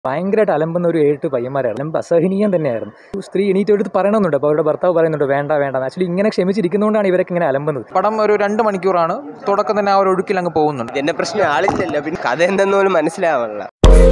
ഭയങ്കരമായിട്ട് അലമ്പുന്ന ഒരു ഏഴെട്ട് പയ്യന്മാരായിരുന്നു അലമ്പ് അസഹനീയം തന്നെയായിരുന്നു ഒരു സ്ത്രീ എണീറ്റ് എടുത്ത് പറയണമെന്നുണ്ട് അപ്പോൾ അവരുടെ ഭർത്താവ് പറയുന്നുണ്ട് വേണ്ട വേണ്ട ആക്ച്വലി ഇങ്ങനെ ക്ഷമിച്ചിരിക്കുന്നതുകൊണ്ടാണ് ഇവരൊക്കെ ഇങ്ങനെ അലമ്പുന്നത് പടം ഒരു രണ്ട് മണിക്കൂറാണ് തുടക്കം തന്നെ ആ ഒരു ഒഴുക്കിൽ അങ്ങ് പോകുന്നുണ്ട് എന്റെ പ്രശ്നം ആളില്ലല്ലോ പിന്നെ കഥ എന്തെന്ന് പോലും മനസ്സിലാവണില്ല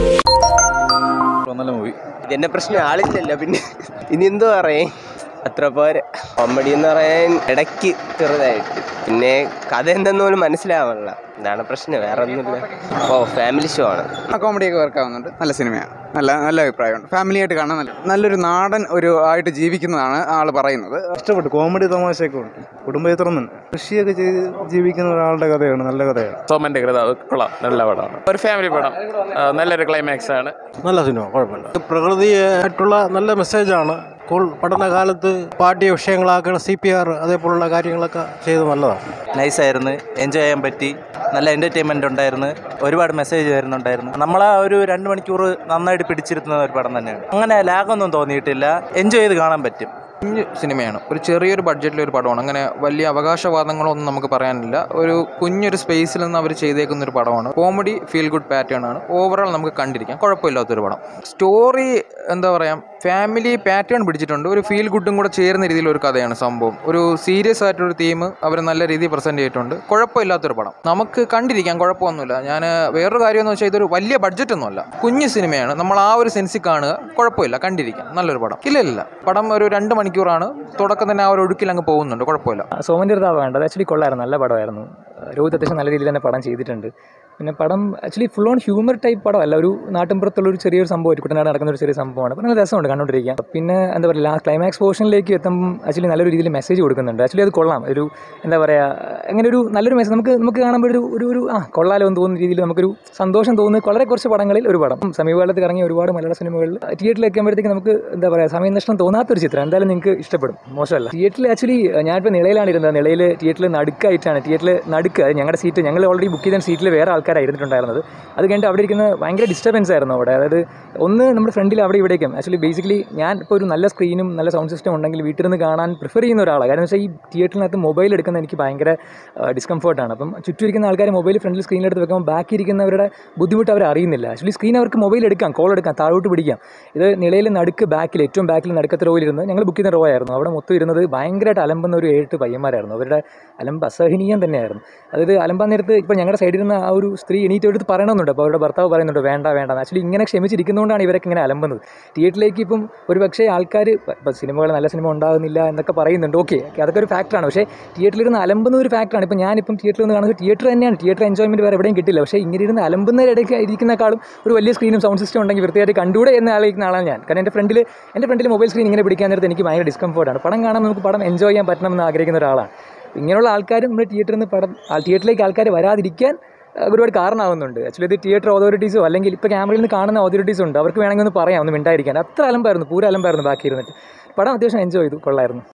നല്ല മൂവി എന്റെ പ്രശ്നം ആളില്ലല്ലോ പിന്നെ ഇനി എന്തോ പറയേ അത്ര പോരെ കോമഡി എന്ന് പറയാൻ ഇടയ്ക്ക് ചെറുതായിട്ട് പിന്നെ കഥ എന്തെന്ന് പോലും മനസ്സിലാവണില്ല ഇതാണ് പ്രശ്നം വേറെ ഒന്നുമില്ല ഓ ഫാമിലി ഷോ ആണ് കോമഡിയൊക്കെ വർക്ക് ആവുന്നുണ്ട് നല്ല സിനിമയാണ് നല്ല നല്ല അഭിപ്രായമുണ്ട് ഫാമിലി ആയിട്ട് കാണാൻ നല്ല നല്ലൊരു നാടൻ ഒരു ആയിട്ട് ജീവിക്കുന്നതാണ് ആൾ പറയുന്നത് ഇഷ്ടപ്പെട്ടു കോമഡി തമാശയൊക്കെ ഉണ്ട് കുടുംബചിത്രം തന്നെ കൃഷിയൊക്കെ ചെയ്ത് ജീവിക്കുന്ന ഒരാളുടെ കഥയാണ് നല്ല കഥയാണ് സോമന്റെ കൃത കൊള്ളാം നല്ല പടമാണ് ഒരു ഫാമിലി പടം ആ, നല്ലൊരു ക്ലൈമാക്സ് ആണ് നല്ല സിനിമ കുഴപ്പമില്ല പ്രകൃതിയായിട്ടുള്ള നല്ല മെസ്സേജാണ് സ്കൂൾ പഠനകാലത്ത് പാഠ്യ വിഷയങ്ങളാക്കുന്ന സി പി ആർ അതേപോലുള്ള കാര്യങ്ങളൊക്കെ ചെയ്ത് നല്ലതാണ് നൈസായിരുന്നു എൻജോയ് ചെയ്യാൻ പറ്റി നല്ല എൻ്റർടൈൻമെൻ്റ് ഉണ്ടായിരുന്നു ഒരുപാട് മെസ്സേജ് വരുന്നുണ്ടായിരുന്നു നമ്മളെ ഒരു രണ്ട് മണിക്കൂർ നന്നായിട്ട് പിടിച്ചിരുത്തുന്ന ഒരു പടം തന്നെയാണ് അങ്ങനെ ലാഗൊന്നും തോന്നിയിട്ടില്ല എൻജോയ് ചെയ്ത് കാണാൻ പറ്റും കുഞ്ഞ് സിനിമയാണ് ഒരു ചെറിയൊരു ബഡ്ജറ്റിലെ ഒരു പടമാണ് അങ്ങനെ വലിയ അവകാശവാദങ്ങളൊന്നും നമുക്ക് പറയാനില്ല ഒരു കുഞ്ഞൊരു സ്പേസിൽ നിന്ന് അവർ ചെയ്തേക്കുന്ന ഒരു പടമാണ് കോമഡി ഫീൽ ഗുഡ് പാറ്റേൺ ആണ് ഓവറോൾ നമുക്ക് കണ്ടിരിക്കാം കുഴപ്പമില്ലാത്തൊരു പടം സ്റ്റോറി എന്താ പറയുക ഫാമിലി പാറ്റേൺ പിടിച്ചിട്ടുണ്ട് ഒരു ഫീൽ ഗുഡും കൂടെ ചേരുന്ന രീതിയിലൊരു കഥയാണ് സംഭവം ഒരു സീരിയസ് ആയിട്ടൊരു തീം അവർ നല്ല രീതിയിൽ പ്രസൻറ്റ് ചെയ്തിട്ടുണ്ട് കുഴപ്പമില്ലാത്തൊരു പടം നമുക്ക് കണ്ടിരിക്കാം കുഴപ്പമൊന്നുമില്ല ഞാൻ വേറൊരു കാര്യം എന്ന് വെച്ചാൽ ഇതൊരു വലിയ ബഡ്ജറ്റ് ഒന്നുമല്ല കുഞ്ഞു സിനിമയാണ് നമ്മൾ ആ ഒരു സെൻസിൽ കാണുക കുഴപ്പമില്ല കണ്ടിരിക്കാം നല്ലൊരു പടം ഇല്ല ഇല്ല പടം ഒരു രണ്ട് മണിക്കൂറാണ് തുടക്കം തന്നെ ആ ഒരു ഒഴുക്കിൽ അങ്ങ് പോകുന്നുണ്ട് കുഴപ്പമില്ല സോമൻ്റെ ഒരു വേണ്ട അത് ആക്ച്വലി കൊള്ളായിരുന്നു നല്ല പടമായിരുന്നു രോഹിത് അത്യാവശ്യം നല്ല രീതിയിൽ തന്നെ പടം ചെയ്തിട്ടുണ്ട് പിന്നെ പടം actually full on humour type പടമല്ല ഒരു നാട്ടിൻപുറത്തുള്ള ഒരു ചെറിയൊരു സംഭവം കുട്ടനാട് നടക്കുന്ന ഒരു ചെറിയ സംഭവമാണ് അപ്പോൾ നല്ല രസമുണ്ട് കണ്ടുകൊണ്ടിരിക്കാൻ പിന്നെ എന്താ പറയുക ലാസ്റ്റ് ക്ലൈമാക്സ് പോർഷനിലേക്ക് എത്തുമ്പം ആക്ച്വലി നല്ലൊരു രീതിയിൽ മെസ്സേജ് കൊടുക്കുന്നുണ്ട് ആക്ച്വലി അത് കൊള്ളാം ഒരു എന്താ പറയുക അങ്ങനെ ഒരു നല്ലൊരു മെസ്സേജ് നമുക്ക് നമുക്ക് കാണുമ്പോൾ ഒരു ഒരു ഒരു ആ കൊള്ളാലോ എന്ന് തോന്നുന്ന രീതിയിൽ നമുക്കൊരു സന്തോഷം തോന്നുന്ന വളരെ കുറച്ച് പടങ്ങളിൽ ഒരു പടം സമീപകാലത്ത് ഇറങ്ങിയ ഒരുപാട് മലയാള സിനിമകളിൽ തിയേറ്ററിൽ എത്തുമ്പോഴത്തേക്ക് നമുക്ക് എന്താ പറയുക സമയം നഷ്ടം തോന്നാത്തൊരു ചിത്രം എന്തായാലും നിങ്ങൾക്ക് ഇഷ്ടപ്പെടും മോശമല്ല തിയേറ്ററിൽ ആക്ച്വലി ഞാനിപ്പോൾ നിളയിലാണ് ഇരുന്നത് നിളയിൽ തിയേറ്ററിൽ നടുക്കായിട്ടാണ് തിയേറ്ററിൽ നടുക്ക് അത് ഞങ്ങളുടെ സീറ്റ് ഞങ്ങൾ ഓൾറെഡി ബുക്ക് ചെയ്ത സീറ്റിൽ വേറെ ആൾക്കാരാണ് ഇരുന്നിട്ടുണ്ടായിരുന്നത് അത് കഴിഞ്ഞിട്ട് അവിടെ ഇരിക്കുന്ന ഭയങ്കര ഡിസ്റ്റർബൻസ് ആയിരുന്നു അവിടെ അതായത് ഒന്ന് നമ്മുടെ ഫ്രണ്ടിൽ അവിടെ ഇവിടേക്കും ആക്ച്വലി ബേസിക്കലി ഞാൻ ഇപ്പോൾ ഒരു നല്ല സ്ക്രീനും നല്ല സൗണ്ട് സിസ്റ്റം ഉണ്ടെങ്കിൽ വീട്ടിൽ നിന്ന് കാണാൻ പ്രിഫർ ചെയ്യുന്ന ഒരാളാണ് കാരണം വെച്ചാൽ ഈ തിയേറ്ററിനകത്ത് മൊബൈൽ എടുക്കുന്ന എനിക്ക് ഭയങ്കര ഡിസ്കംഫർട്ടാണ് അപ്പം ചുറ്റും ഇരിക്കുന്ന ആൾക്കാർ മൊബൈൽ ഫ്രണ്ടിൽ സ്ക്രീനിലെടുത്ത് വെക്കുമ്പോൾ ബാക്കി ഇരിക്കുന്നവരുടെ ബുദ്ധിമുട്ട് അവർ അറിയുന്നില്ല ആക്ച്വലി സ്ക്രീൻ അവർക്ക് മൊബൈൽ എടുക്കാം കോൾ എടുക്കാം താഴോട്ട് പിടിക്കാം ഇത് നിലയിൽ നടുക്ക് ബാക്കിൽ ഏറ്റവും ബാക്കിൽ നടുക്കത്തെ റോയിൽ ഇരുന്ന് ഞങ്ങൾ ബുക്ക് ചെയ്യുന്ന റോ ആയിരുന്നു അവിടെ മൊത്തം ഇരുന്നത് ഭയങ്കരമായിട്ട് അലമ്പുന്ന ഒരു ഏഴെട്ട് പയ്യന്മാരായിരുന്നു അവരുടെ അലമ്പ് അസഹനീയം തന്നെയായിരുന്നു അതായത് അലമ്പാൻ നേരത്ത് ഇപ്പോൾ ഞങ്ങളുടെ സൈഡിൽ നിന്ന് ആ ഒരു സ്ത്രീ എണീറ്റ് എടുത്ത് പറയണമെന്നുണ്ട് അപ്പോൾ അവരുടെ ഭർത്താവ് പറയുന്നുണ്ട് വേണ്ട വേണ്ട ആക്ച്വലി ഇങ്ങനെ ക്ഷമിച്ചിരിക്കുന്നതുകൊണ്ടാണ് ഇവരൊക്കെ ഇങ്ങനെ അലമ്പുന്നത് തിയേറ്ററിലേക്ക് ഇപ്പം ഒരു പക്ഷേ ആൾക്കാർ ഇപ്പോൾ സിനിമകൾ നല്ല സിനിമ ഉണ്ടാകുന്നില്ല എന്നൊക്കെ പറയുന്നുണ്ട് ഓക്കെ അതൊക്കെ ഒരു ഫാക്ടറാണ് പക്ഷേ തിയേറ്ററിൽ ഇരുന്ന് അലമ്പുന്ന ഒരു ഫാക്ടറാണ് ഇപ്പോൾ ഞാനിപ്പം തിയേറ്ററിൽ നിന്ന് കാണുന്നത് തിയേറ്റർ തന്നെയാണ് തിയേറ്റർ എൻജോയ്മെൻറ്റ് വേറെ എവിടെയും കിട്ടില്ല പക്ഷേ ഇങ്ങനെ ഇരുന്ന് അലമ്പുന്നതിനിടയ്ക്ക് ഇരിക്കുന്നേക്കാളും ഒരു വലിയ സ്ക്രീനും സൗണ്ട് സിസ്റ്റം ഉണ്ടെങ്കിൽ വൃത്തിയായിട്ട് കണ്ടുകൂടെ എന്ന് ആലോചിക്കുന്ന ആളാണ് ഞാൻ കാരണം എൻ്റെ ഫ്രണ്ടിൽ എൻ്റെ ഫ്രണ്ടിൽ മൊബൈൽ സ്ക്രീൻ ഇങ്ങനെ പിടിക്കാൻ നേരത്ത് എനിക്ക് ഭയങ്കര ഡിസ്കംഫർട്ടാണ് പടം കാണാൻ നമുക്ക് പടം എൻജോയ് ചെയ്യാൻ പറ്റണമെന്ന് ആഗ്രഹിക്കുന്ന ഒരാളാണ് ഇങ്ങനെയുള്ള ആൾക്കാർ നമ്മുടെ തിയേറ്ററിൽ നിന്ന് പടം ആ തിയേറ്ററിലേക്ക് ആൾക്കാർ വരാതിരിക്കാൻ അഹ് ഒരുപാട് കാരണമാകുന്നുണ്ട് ആക്ച്വലി ഇത് തിയേറ്റർ അതോറിറ്റീസോ അല്ലെങ്കിൽ ഇപ്പോൾ ക്യാമറയിൽ നിന്ന് കാണുന്ന അതോറിറ്റീസ് ഉണ്ട് അവർക്ക് വേണമെങ്കിൽ ഒന്ന് പറയാം ഒന്ന് മിണ്ടായിരിക്കാൻ അത്ര അലമ്പായിരുന്നു പൂര അലമ്പായിരുന്നു ബാക്കി ഇരുന്നിട്ട് പടം അത്യാവശ്യം എൻജോയ് ചെയ്തു കൊള്ളായിരുന്നു